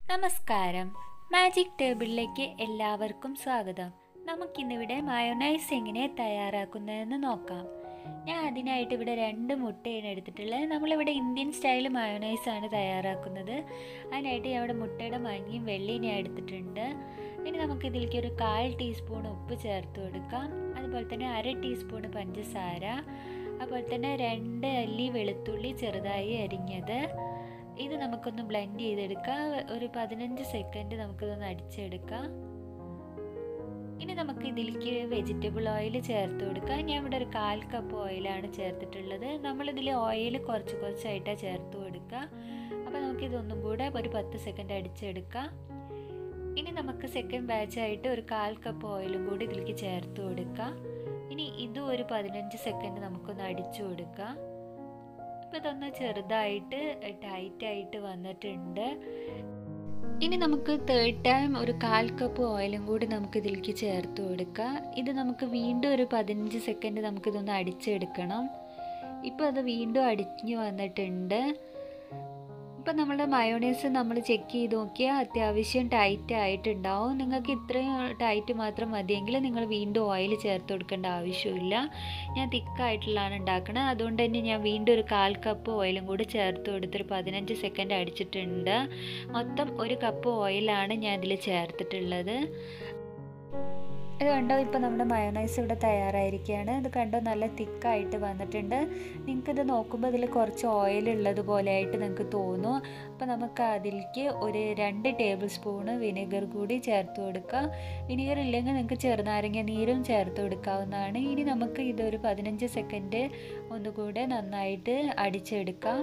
നമസ്കാരം മാജിക് ടേബിളിലേക്ക് എല്ലാവർക്കും സ്വാഗതം നമുക്കിന്നിവിടെ മയോണൈസ് എങ്ങനെ തയ്യാറാക്കുന്നതെന്ന് നോക്കാം ഞാൻ അതിനായിട്ട് ഇവിടെ രണ്ട് മുട്ടയാണ് എടുത്തിട്ടുള്ളത് നമ്മളിവിടെ ഇന്ത്യൻ സ്റ്റൈൽ മയോണൈസ് ആണ് തയ്യാറാക്കുന്നത് അതിനായിട്ട് ഞാൻ ഇവിടെ മുട്ടയുടെ മഞ്ഞയും വെള്ളയും ഞാൻ എടുത്തിട്ടുണ്ട് ഇനി നമുക്ക് ഇതിലേക്ക് ഒരു കാൽ ടീസ്പൂൺ ഉപ്പ് ചേർത്ത് കൊടുക്കാം അതുപോലെ തന്നെ അര ടീസ്പൂൺ പഞ്ചസാര അതുപോലെ തന്നെ രണ്ട് അല്ലി വെളുത്തുള്ളി ചെറുതായി അരിഞ്ഞത് ഇത് നമുക്കൊന്ന് ബ്ലെൻഡ് ചെയ്തെടുക്കാം ഒരു പതിനഞ്ച് സെക്കൻഡ് നമുക്കിതൊന്ന് അടിച്ചെടുക്കാം ഇനി നമുക്ക് ഇതിലേക്ക് വെജിറ്റബിൾ ഓയിൽ ചേർത്ത് കൊടുക്കാം ഞാൻ ഇവിടെ ഒരു കാൽ കപ്പ് ഓയിലാണ് ചേർത്തിട്ടുള്ളത് നമ്മളിതിൽ ഓയിൽ കുറച്ച് കുറച്ചായിട്ടാണ് ചേർത്ത് കൊടുക്കുക അപ്പോൾ നമുക്കിതൊന്നും കൂടെ ഒരു പത്ത് സെക്കൻഡ് അടിച്ചെടുക്കാം ഇനി നമുക്ക് സെക്കൻഡ് ബാച്ചായിട്ട് ഒരു കാൽ കപ്പ് ഓയിലും കൂടി ഇതിലേക്ക് ചേർത്ത് കൊടുക്കാം ഇനി ഇതും ഒരു പതിനഞ്ച് സെക്കൻഡ് നമുക്കൊന്ന് അടിച്ചു കൊടുക്കാം ഇപ്പോൾ ഇതൊന്ന് ചെറുതായിട്ട് ടൈറ്റായിട്ട് വന്നിട്ടുണ്ട് ഇനി നമുക്ക് തേർഡ് ടൈം ഒരു കാൽ കപ്പ് ഓയിലും കൂടി നമുക്ക് ഇതിലേക്ക് ചേർത്ത് കൊടുക്കാം ഇത് നമുക്ക് വീണ്ടും ഒരു പതിനഞ്ച് സെക്കൻഡ് നമുക്കിതൊന്ന് അടിച്ചെടുക്കണം ഇപ്പോൾ അത് വീണ്ടും അടിഞ്ഞു വന്നിട്ടുണ്ട് ഇപ്പം നമ്മുടെ മയോണൈസ് നമ്മൾ ചെക്ക് ചെയ്ത് നോക്കിയാൽ അത്യാവശ്യം ടൈറ്റ് ആയിട്ടുണ്ടാവും നിങ്ങൾക്ക് ഇത്രയും ടൈറ്റ് മാത്രം മതിയെങ്കിൽ നിങ്ങൾ വീണ്ടും ഓയിൽ ചേർത്ത് കൊടുക്കേണ്ട ആവശ്യമില്ല ഞാൻ തിക്കായിട്ടുള്ളതാണ് ഉണ്ടാക്കുന്നത് അതുകൊണ്ട് തന്നെ ഞാൻ വീണ്ടും ഒരു കാൽ കപ്പ് ഓയിലും കൂടി ചേർത്ത് കൊടുത്തൊരു പതിനഞ്ച് സെക്കൻഡ് അടിച്ചിട്ടുണ്ട് മൊത്തം ഒരു കപ്പ് ഓയിലാണ് ഞാൻ ഇതിൽ ചേർത്തിട്ടുള്ളത് ഇത് കണ്ടോ ഇപ്പോൾ നമ്മുടെ മയോണൈസ് ഇവിടെ തയ്യാറായിരിക്കുകയാണ് ഇത് കണ്ടോ നല്ല തിക്കായിട്ട് വന്നിട്ടുണ്ട് നിങ്ങൾക്കിത് നോക്കുമ്പോൾ ഇതിൽ കുറച്ച് ഓയിൽ ഉള്ളത് പോലെ ആയിട്ട് നിങ്ങൾക്ക് തോന്നും അപ്പോൾ നമുക്ക് അതിലേക്ക് ഒരു രണ്ട് ടേബിൾ സ്പൂണ് വിനെഗർ കൂടി ചേർത്ത് കൊടുക്കാം വിനെഗർ ഇല്ലെങ്കിൽ നിങ്ങൾക്ക് ചെറുനാരങ്ങ നീരും ചേർത്ത് കൊടുക്കാവുന്നതാണ് ഇനി നമുക്ക് ഇതൊരു പതിനഞ്ച് സെക്കൻഡ് ഒന്നുകൂടെ നന്നായിട്ട് അടിച്ചെടുക്കാം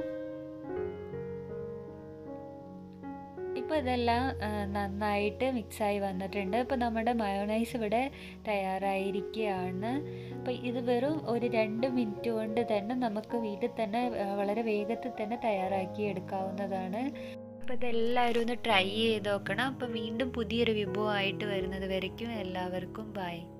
ഇപ്പോൾ ഇതെല്ലാം നന്നായിട്ട് മിക്സായി വന്നിട്ടുണ്ട് ഇപ്പോൾ നമ്മുടെ മയോണൈസ് ഇവിടെ തയ്യാറായിരിക്കുകയാണ് അപ്പോൾ ഇത് വെറും ഒരു രണ്ട് മിനിറ്റ് കൊണ്ട് തന്നെ നമുക്ക് വീട്ടിൽ തന്നെ വളരെ വേഗത്തിൽ തന്നെ തയ്യാറാക്കി എടുക്കാവുന്നതാണ് അപ്പോൾ ഇതെല്ലാവരും ഒന്ന് ട്രൈ ചെയ്ത് നോക്കണം അപ്പോൾ വീണ്ടും പുതിയൊരു വിഭവമായിട്ട് വരുന്നത് വരയ്ക്കും എല്ലാവർക്കും ബൈ